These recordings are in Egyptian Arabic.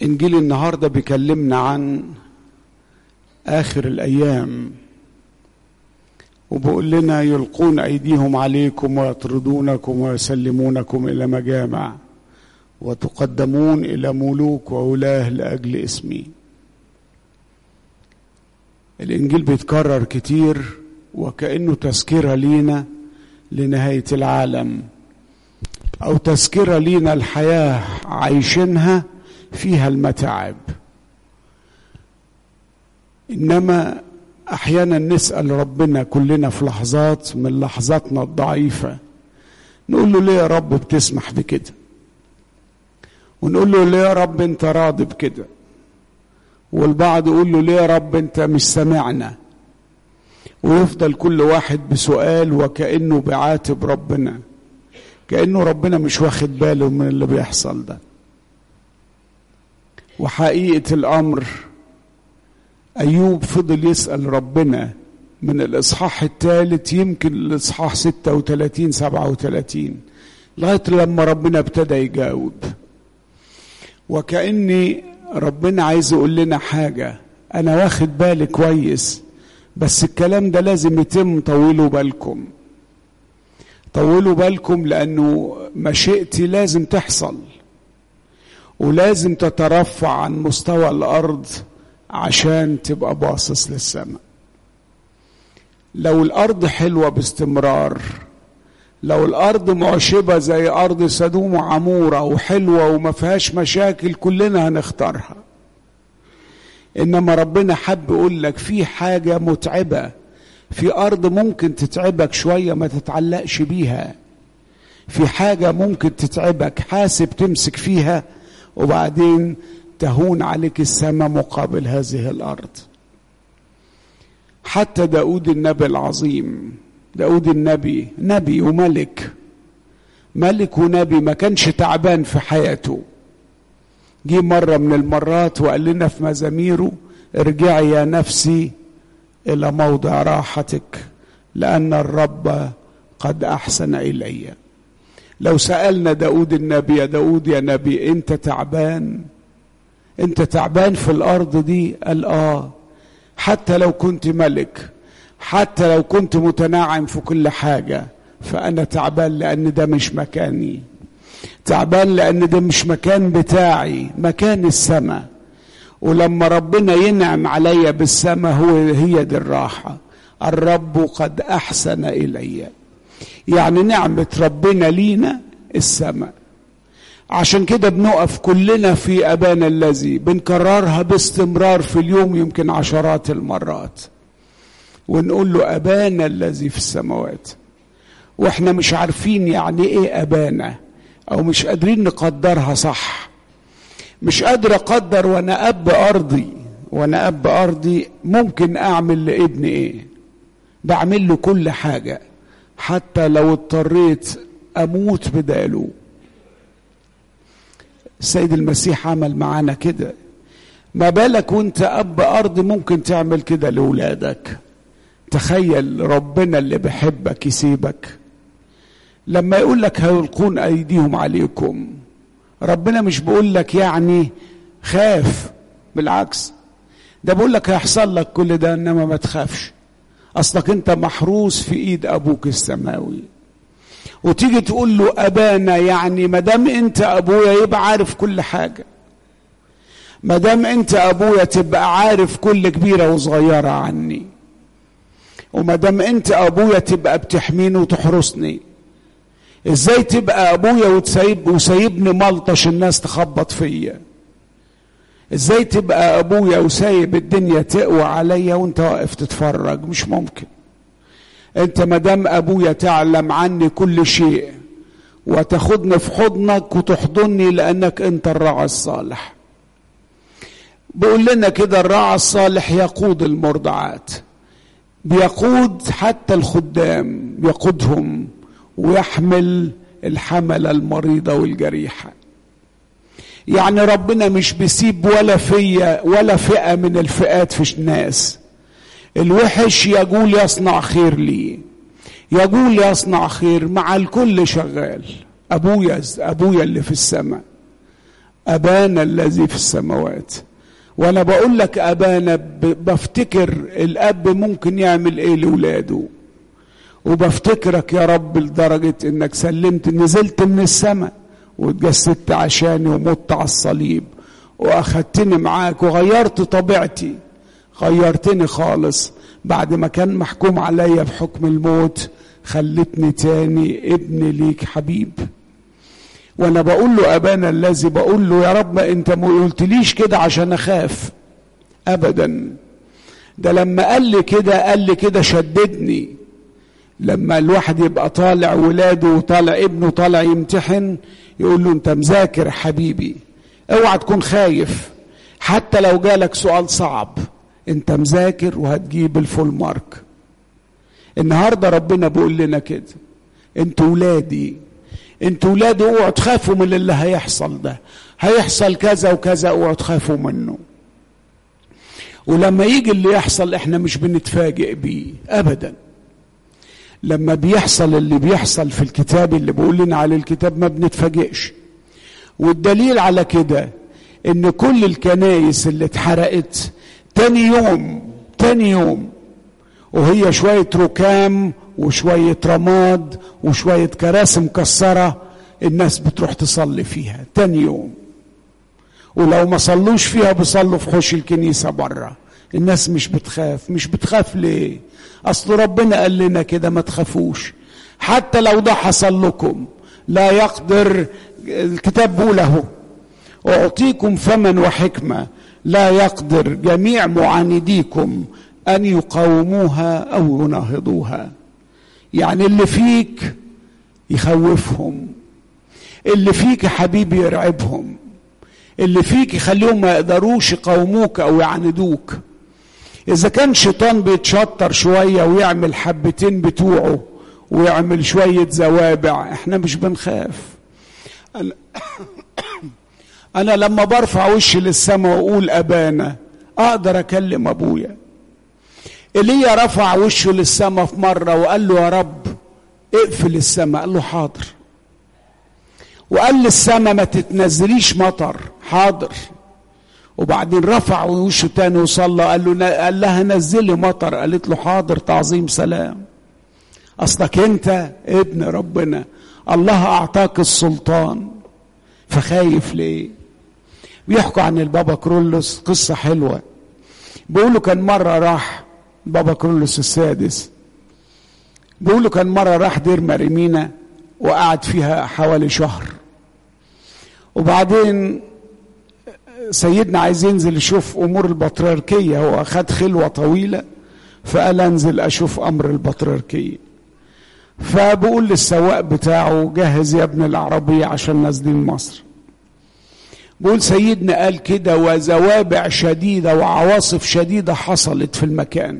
انجيل النهارده بيكلمنا عن اخر الايام وبيقول لنا يلقون ايديهم عليكم ويطردونكم ويسلمونكم الى مجامع وتقدمون الى ملوك وولاه لاجل اسمي الانجيل بيتكرر كتير وكانه تذكره لينا لنهايه العالم او تذكره لينا الحياه عايشينها فيها المتاعب انما احيانا نسال ربنا كلنا في لحظات من لحظاتنا الضعيفه نقول له ليه يا رب بتسمح بكده ونقول له ليه يا رب انت راضي بكده والبعض يقول له ليه يا رب انت مش سامعنا ويفضل كل واحد بسؤال وكانه بيعاتب ربنا كانه ربنا مش واخد باله من اللي بيحصل ده وحقيقه الامر ايوب فضل يسال ربنا من الاصحاح الثالث يمكن الاصحاح 36 37 لغايه لما ربنا ابتدى يجاوب وكاني ربنا عايز يقول لنا حاجه انا واخد بالي كويس بس الكلام ده لازم يتم طولوا بالكم طولوا بالكم لانه مشيئتي لازم تحصل ولازم تترفع عن مستوى الارض عشان تبقى باصص للسماء لو الارض حلوه باستمرار لو الارض معشبه زي ارض سدوم وعموره وحلوه وما فيهاش مشاكل كلنا هنختارها انما ربنا حب يقول لك في حاجه متعبه في ارض ممكن تتعبك شويه ما تتعلقش بيها في حاجه ممكن تتعبك حاسب تمسك فيها وبعدين تهون عليك السماء مقابل هذه الارض حتى داود النبي العظيم داود النبي نبي وملك ملك ونبي ما كانش تعبان في حياته جه مرة من المرات وقال لنا في مزاميره ارجعي يا نفسي إلى موضع راحتك لأن الرب قد أحسن إلي لو سألنا داود النبي يا داود يا نبي أنت تعبان أنت تعبان في الأرض دي قال آه حتى لو كنت ملك حتى لو كنت متناعم في كل حاجة فأنا تعبان لأن ده مش مكاني تعبان لأن ده مش مكان بتاعي مكان السماء ولما ربنا ينعم عليا بالسماء هو هي دي الراحة الرب قد أحسن إلي يعني نعمة ربنا لينا السماء عشان كده بنقف كلنا في أبانا الذي بنكررها باستمرار في اليوم يمكن عشرات المرات ونقول له أبانا الذي في السماوات واحنا مش عارفين يعني ايه أبانا أو مش قادرين نقدرها صح مش قادر أقدر وأنا أب أرضي وأنا أب أرضي ممكن أعمل لابني إيه بعمل له كل حاجة حتى لو اضطريت أموت بداله السيد المسيح عمل معانا كده ما بالك وانت اب ارض ممكن تعمل كده لاولادك تخيل ربنا اللي بيحبك يسيبك لما يقول لك هيلقون ايديهم عليكم ربنا مش بيقول لك يعني خاف بالعكس ده بيقول لك هيحصل لك كل ده انما ما تخافش اصلك انت محروس في ايد ابوك السماوي وتيجي تقول له ابانا يعني ما دام انت ابويا يبقى عارف كل حاجه ما دام انت ابويا تبقى عارف كل كبيره وصغيره عني وما دام انت ابويا تبقى بتحميني وتحرسني ازاي تبقى ابويا وتسيب وسايبني ملطش الناس تخبط فيا ازاي تبقى ابويا وسايب الدنيا تقوى عليا وانت واقف تتفرج مش ممكن انت مدام ابويا تعلم عني كل شيء وتاخدني في حضنك وتحضني لانك انت الراعي الصالح بيقول لنا كده الراعي الصالح يقود المرضعات بيقود حتى الخدام يقودهم ويحمل الحملة المريضة والجريحة يعني ربنا مش بيسيب ولا فيا ولا فئة من الفئات في الناس الوحش يقول يصنع خير لي يقول يصنع خير مع الكل شغال ابويا ابويا اللي في السماء ابانا الذي في السماوات وانا بقول لك ابانا بفتكر الاب ممكن يعمل ايه لاولاده وبفتكرك يا رب لدرجة انك سلمت نزلت من السماء واتجسدت عشاني ومت على الصليب واخدتني معاك وغيرت طبيعتي غيرتني خالص بعد ما كان محكوم عليا بحكم الموت خلتني تاني ابن ليك حبيب وانا بقول له ابانا الذي بقول له يا رب انت ما قلتليش كده عشان اخاف ابدا ده لما قال لي كده قال لي كده شددني لما الواحد يبقى طالع ولاده وطالع ابنه طالع يمتحن يقول له انت مذاكر حبيبي اوعى تكون خايف حتى لو جالك سؤال صعب انت مذاكر وهتجيب الفول مارك النهارده ربنا بيقول لنا كده انتوا ولادي انتوا ولادي اوعوا تخافوا من اللي هيحصل ده هيحصل كذا وكذا اوعوا تخافوا منه ولما يجي اللي يحصل احنا مش بنتفاجئ بيه ابدا لما بيحصل اللي بيحصل في الكتاب اللي بيقول لنا على الكتاب ما بنتفاجئش والدليل على كده ان كل الكنايس اللي اتحرقت تاني يوم تاني يوم وهي شوية ركام وشوية رماد وشوية كراسي مكسرة الناس بتروح تصلي فيها تاني يوم ولو ما صلوش فيها بيصلوا في حوش الكنيسة بره الناس مش بتخاف مش بتخاف ليه اصل ربنا قال لنا كده ما تخافوش حتى لو ده حصل لكم لا يقدر الكتاب بيقول اهو اعطيكم فما وحكمه لا يقدر جميع معانديكم ان يقاوموها او يناهضوها يعني اللي فيك يخوفهم اللي فيك يا حبيبي يرعبهم اللي فيك يخليهم ما يقدروش يقاوموك او يعاندوك اذا كان شيطان بيتشطر شويه ويعمل حبتين بتوعه ويعمل شويه زوابع احنا مش بنخاف أنا, أنا لما برفع وشي للسماء واقول ابانا اقدر اكلم ابويا ايليا رفع وشه للسماء في مره وقال له يا رب اقفل السماء قال له حاضر وقال للسماء ما تتنزليش مطر حاضر وبعدين رفع وشه تاني وصلى قال له قال لها نزلي مطر قالت له حاضر تعظيم سلام اصلك انت ابن ربنا الله اعطاك السلطان فخايف ليه بيحكوا عن البابا كرولوس قصة حلوة بيقولوا كان مرة راح بابا كرولوس السادس بيقولوا كان مرة راح دير مريمينا وقعد فيها حوالي شهر وبعدين سيدنا عايز ينزل يشوف امور البطريركيه هو اخد خلوه طويله فقال انزل اشوف امر البطريركيه فبقول للسواق بتاعه جهز يا ابن العربيه عشان نازلين مصر بقول سيدنا قال كده وزوابع شديده وعواصف شديده حصلت في المكان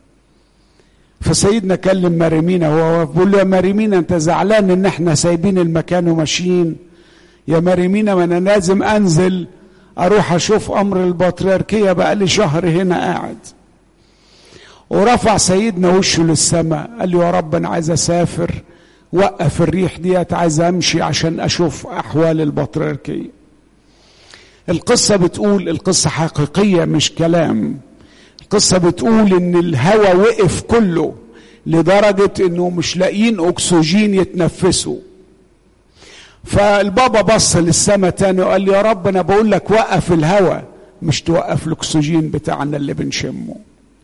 فسيدنا كلم مريمينا هو واقف بيقول له يا مريمينا انت زعلان ان احنا سايبين المكان وماشيين يا مريمينا ما انا لازم انزل اروح اشوف امر البطريركيه بقى لي شهر هنا قاعد ورفع سيدنا وشه للسماء قال له يا رب انا عايز اسافر وقف الريح ديت عايز امشي عشان اشوف احوال البطريركيه القصه بتقول القصه حقيقيه مش كلام القصه بتقول ان الهواء وقف كله لدرجه انه مش لاقيين اكسجين يتنفسوا فالبابا بص للسماء تاني وقال لي يا رب انا بقول لك وقف الهواء مش توقف الاكسجين بتاعنا اللي بنشمه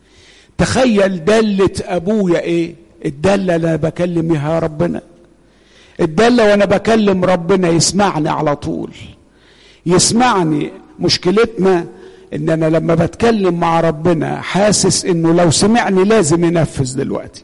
تخيل دلة ابويا ايه الدلة اللي انا بكلم بيها ربنا الدلة وانا بكلم ربنا يسمعني على طول يسمعني مشكلتنا ان انا لما بتكلم مع ربنا حاسس انه لو سمعني لازم ينفذ دلوقتي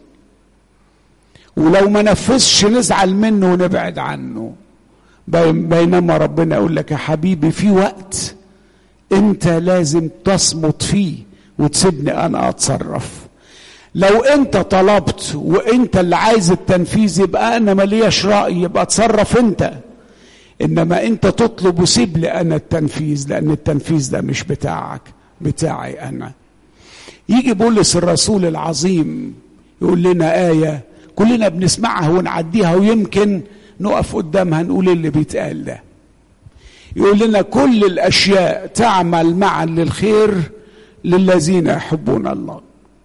ولو ما نفذش نزعل منه ونبعد عنه بينما ربنا يقول لك يا حبيبي في وقت انت لازم تصمت فيه وتسيبني انا اتصرف لو انت طلبت وانت اللي عايز التنفيذ يبقى انا ملياش راي يبقى اتصرف انت انما انت تطلب وسيب لي انا التنفيذ لان التنفيذ ده مش بتاعك بتاعي انا يجي بولس الرسول العظيم يقول لنا ايه كلنا بنسمعها ونعديها ويمكن نقف قدامها نقول اللي بيتقال ده يقول لنا كل الاشياء تعمل معا للخير للذين يحبون الله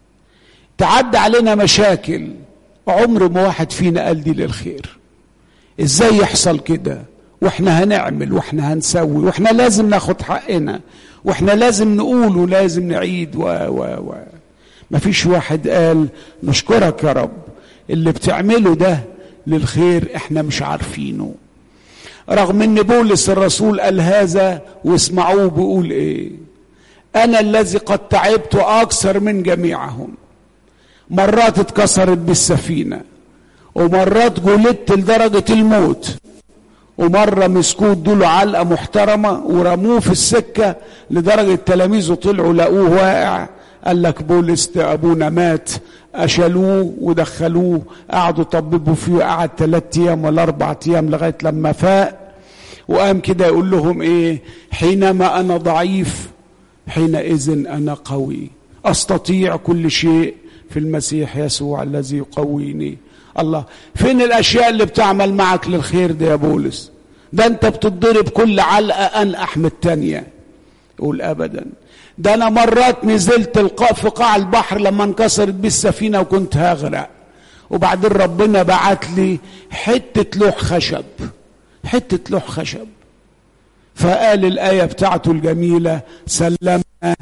تعدى علينا مشاكل عمر ما واحد فينا قال دي للخير ازاي يحصل كده واحنا هنعمل واحنا هنسوي واحنا لازم ناخد حقنا واحنا لازم نقول ولازم نعيد و و و مفيش واحد قال نشكرك يا رب اللي بتعمله ده للخير احنا مش عارفينه رغم ان بولس الرسول قال هذا واسمعوه بيقول ايه انا الذي قد تعبت اكثر من جميعهم مرات اتكسرت بالسفينه ومرات جلدت لدرجه الموت ومره مسكوه ادوله علقه محترمه ورموه في السكه لدرجه تلاميذه طلعوا لقوه واقع قال لك بولس ابونا مات اشالوه ودخلوه قعدوا طببوا فيه قعد ثلاث ايام ولا اربع ايام لغايه لما فاق وقام كده يقول لهم ايه حينما انا ضعيف حينئذ انا قوي استطيع كل شيء في المسيح يسوع الذي يقويني الله فين الاشياء اللي بتعمل معك للخير ده يا بولس ده انت بتضرب كل علقه انقح من التانيه يقول ابدا ده انا مرات نزلت القاء في قاع البحر لما انكسرت بي السفينه وكنت هغرق وبعدين ربنا بعت لي حته لوح خشب حته لوح خشب فقال الايه بتاعته الجميله سلمنا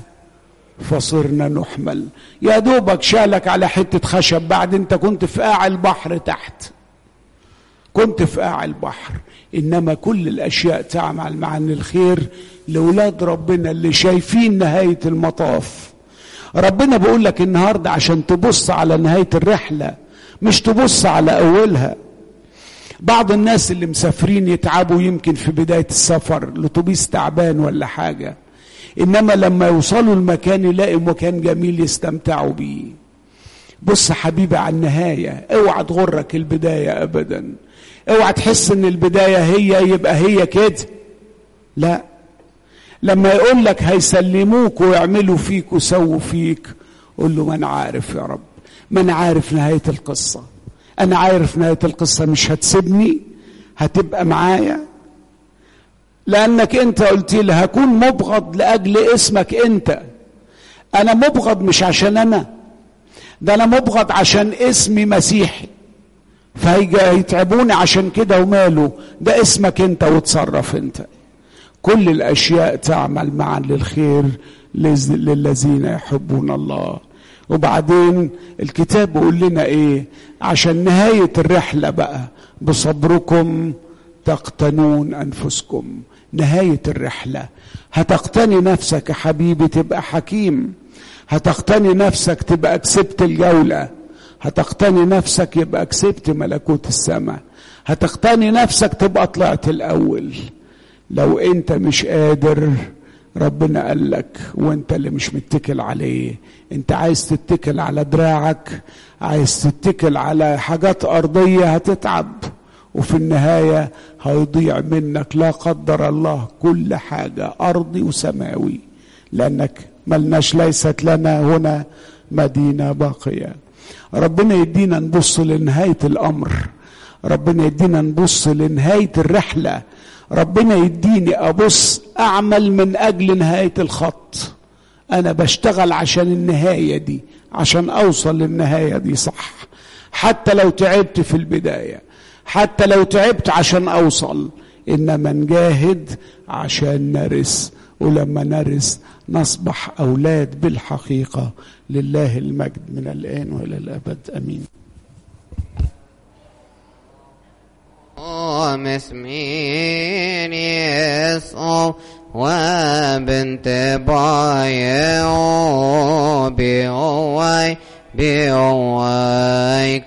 فصرنا نحمل يا دوبك شالك على حته خشب بعد انت كنت في قاع البحر تحت كنت في قاع البحر انما كل الاشياء تعمل مع ان الخير لاولاد ربنا اللي شايفين نهايه المطاف ربنا بيقول لك النهارده عشان تبص على نهايه الرحله مش تبص على اولها بعض الناس اللي مسافرين يتعبوا يمكن في بدايه السفر الاتوبيس تعبان ولا حاجه انما لما يوصلوا المكان يلاقوا مكان جميل يستمتعوا بيه بص حبيبي على النهايه اوعى تغرك البدايه ابدا اوعى تحس ان البدايه هي يبقى هي كده لا لما يقول لك هيسلموك ويعملوا فيك وسووا فيك قول له ما انا عارف يا رب ما انا عارف نهايه القصه انا عارف نهايه القصه مش هتسيبني هتبقى معايا لانك انت قلت لي هكون مبغض لاجل اسمك انت انا مبغض مش عشان انا ده انا مبغض عشان اسمي مسيحي فهيتعبوني عشان كده وماله ده اسمك انت وتصرف انت كل الاشياء تعمل معا للخير للذين يحبون الله وبعدين الكتاب بيقول لنا ايه عشان نهايه الرحله بقى بصبركم تقتنون انفسكم نهايه الرحله هتقتني نفسك يا حبيبي تبقى حكيم هتقتني نفسك تبقى كسبت الجوله هتقتني نفسك يبقى كسبت ملكوت السماء هتقتني نفسك تبقى طلعت الاول لو انت مش قادر ربنا قال لك وانت اللي مش متكل عليه انت عايز تتكل على دراعك عايز تتكل على حاجات ارضيه هتتعب وفي النهايه هيضيع منك لا قدر الله كل حاجه ارضي وسماوي لانك ملناش ليست لنا هنا مدينه باقيه ربنا يدينا نبص لنهايه الامر ربنا يدينا نبص لنهايه الرحله ربنا يديني ابص اعمل من اجل نهايه الخط انا بشتغل عشان النهايه دي عشان اوصل للنهايه دي صح حتى لو تعبت في البدايه حتى لو تعبت عشان اوصل انما نجاهد عشان نرث ولما نرث نصبح اولاد بالحقيقه لله المجد من الان والى الابد امين مسمين يسوع وبنت بايع بيوي بيوي